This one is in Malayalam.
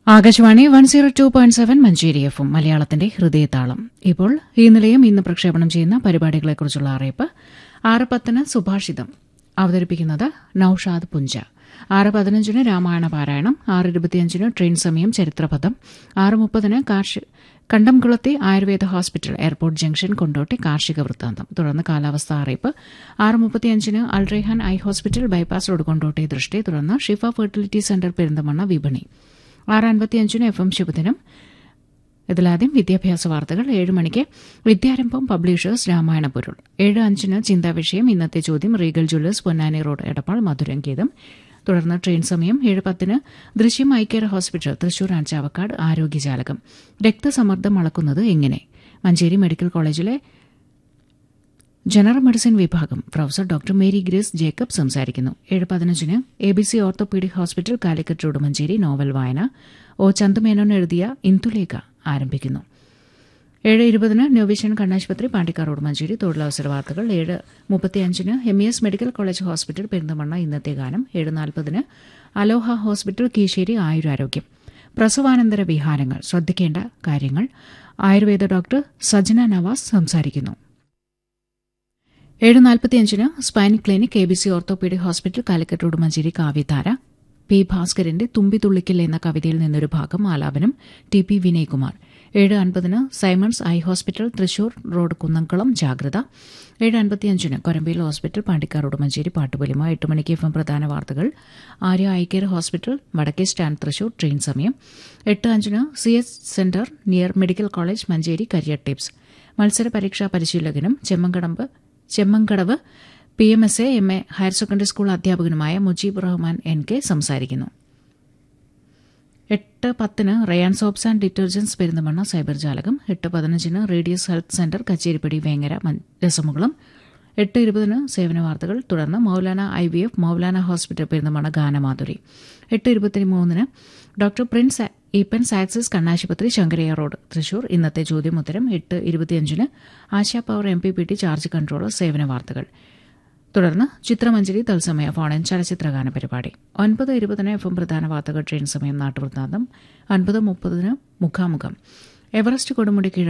Akashvani one zero two point seven Manjeri എഫും മലയാളത്തിന്റെ ഹൃദയതാളം ഇപ്പോൾ ഈ നിലയം ഇന്ന് പ്രക്ഷേപണം ചെയ്യുന്ന പരിപാടികളെക്കുറിച്ചുള്ള അറിയിപ്പ് ആറ് പത്തിന് സുഭാഷിതം അവതരിപ്പിക്കുന്നത് നൌഷാദ് പുഞ്ച ആറ് പതിനഞ്ചിന് രാമായണ പാരായണം ആറ് ഇരുപത്തിയഞ്ചിന് ട്രെയിൻ സമയം ചരിത്രപഥം ആറ് മുപ്പതിന് കാർഷി കണ്ടംകുളത്തെ Ayurveda hospital airport junction Kondotty കാർഷിക വൃത്താന്തം തുടർന്ന് കാലാവസ്ഥാ അറിയിപ്പ് ആറ് മുപ്പത്തിയഞ്ചിന് Alrehan eye hospital bypass road Kondotty ദൃഷ്ടി തുടർന്ന് ഷിഫ ഫെർട്ടിലിറ്റി സെന്റർ പെരിന്തമണ്ണ വിപണി ആറ് അൻപത്തിയഞ്ചിന് എഫ് എം ശുഭദിനം ഇതിലാദ്യം വിദ്യാഭ്യാസ വാർത്തകൾ ഏഴ് മണിക്ക് വിദ്യാരംഭം പബ്ലിഷേഴ്സ് രാമായണ പൊരുൾ ഏഴ് അഞ്ചിന് ചിന്താവിഷയം ഇന്നത്തെ ചോദ്യം Regal jewellers Ponnani road Edappal മധുരംഗീതം തുടർന്ന് ട്രെയിൻ സമയം ഏഴ് പത്തിന് ദൃശ്യം iCare hospital Thrissur and Chavakkad ആരോഗ്യജാലകം രക്തസമ്മർദ്ദം അളക്കുന്നത് എങ്ങനെ മഞ്ചേരി മെഡിക്കൽ കോളേജിലെ ജനറൽ മെഡിസിൻ വിഭാഗം professor doctor Mary Grace Jacob സംസാരിക്കുന്നു ഏഴ് പതിനഞ്ചിന് A B C orthopaedic hospital Calicut road Manjeri novel വായന ഒ ചന്തുമേനോൻ എഴുതിയ ഇന്ദുലേഖ ആരംഭിക്കുന്നു ഏഴ് ഇരുപതിന് ന്യൂവിഷൻ കണ്ണാശുപത്രി പാണ്ടിക്കാർ റോഡ് മഞ്ചേരി തൊഴിലവസര വാർത്തകൾ ഏഴ് മുപ്പത്തിയഞ്ചിന് M E S medical college hospital Perinthalmanna ഇന്നത്തെ ഗാനം ഏഴ് നാൽപ്പതിന് അലോഹ ഹോസ്പിറ്റൽ കീശേരി ആയുരാരോഗ്യം പ്രസവാനന്തര വിഹാരങ്ങൾ ശ്രദ്ധിക്കേണ്ട കാര്യങ്ങൾ ആയുർവേദ ഡോക്ടർ സജന നവാസ് സംസാരിക്കുന്നു ഏഴ് നാൽപ്പത്തിയഞ്ചിന് spine clinic A B C orthopaedic hospital Calicut road Manjeri കാവ്യധാര പി ഭാസ്കരന്റെ തുമ്പി തുള്ളിക്കൽ എന്ന കവിതയിൽ നിന്നൊരു ഭാഗം ആലാപനം ടി പി വിനയ്കുമാർ ഏഴ് അൻപതിന് Simons eye hospital Thrissur road Kunnamkulam ജാഗ്രത ഏഴ് അൻപത്തിയഞ്ചിന് കൊരമ്പയിൽ ഹോസ്പിറ്റൽ പാണ്ടിക്കാർ റോഡ് മഞ്ചേരി പാട്ടുപൊലിമ എട്ട് മണിക്ക് എഫ് എം പ്രധാന വാർത്തകൾ ആര്യ ഐ കെയർ ഹോസ്പിറ്റൽ വടക്കേ സ്റ്റാൻഡ് തൃശൂർ ട്രെയിൻ സമയം എട്ട് അഞ്ചിന് C S centre near medical college Manjeri career tips മത്സര പരീക്ഷാ പരിശീലകനും ചെമ്മങ്കടമ്പ് Chemmankadavu P M S A M A higher secondary school അധ്യാപകനുമായ മുജീബ് റഹ്മാൻ എൻ കെ സംസാരിക്കുന്നു എട്ട് പത്തിന് Rayan soaps and detergents Perinthalmanna cyber ജാലകം എട്ട് പതിനഞ്ചിന് Radius health centre Kacheripadi Vengara രസമുകുളം എട്ട് ഇരുപതിന് സേവന വാർത്തകൾ തുടർന്ന് Maulana I V F Maulana hospital Perinthalmanna ഗാനമാധുരി എട്ട് ഇരുപത്തിമൂന്നിന് ഡോക്ടർ പ്രിൻസ് ഈപ്പൻ സാക്സിസ് കണ്ണാശുപത്രി ശങ്കരയ്യ റോഡ് തൃശൂർ ഇന്നത്തെ ചോദ്യമുത്തരം എട്ട് ഇരുപത്തിയഞ്ചിന് Asha power M P P T charge controller സേവന വാർത്തകൾ തുടർന്ന് ചിത്രമഞ്ജരി തത്സമയ ഫോണിൻ ചലച്ചിത്രഗാന പരിപാടി ഒൻപത് ഇരുപതിന് എഫ് എം പ്രധാന വാർത്തകൾ ട്രെയിൻ സമയം നാട്ടുവൃത്താന്തം ഒൻപത് മുപ്പതിന് മുഖാമുഖം എവറസ്റ്റ് കൊടുമുടി കീഴ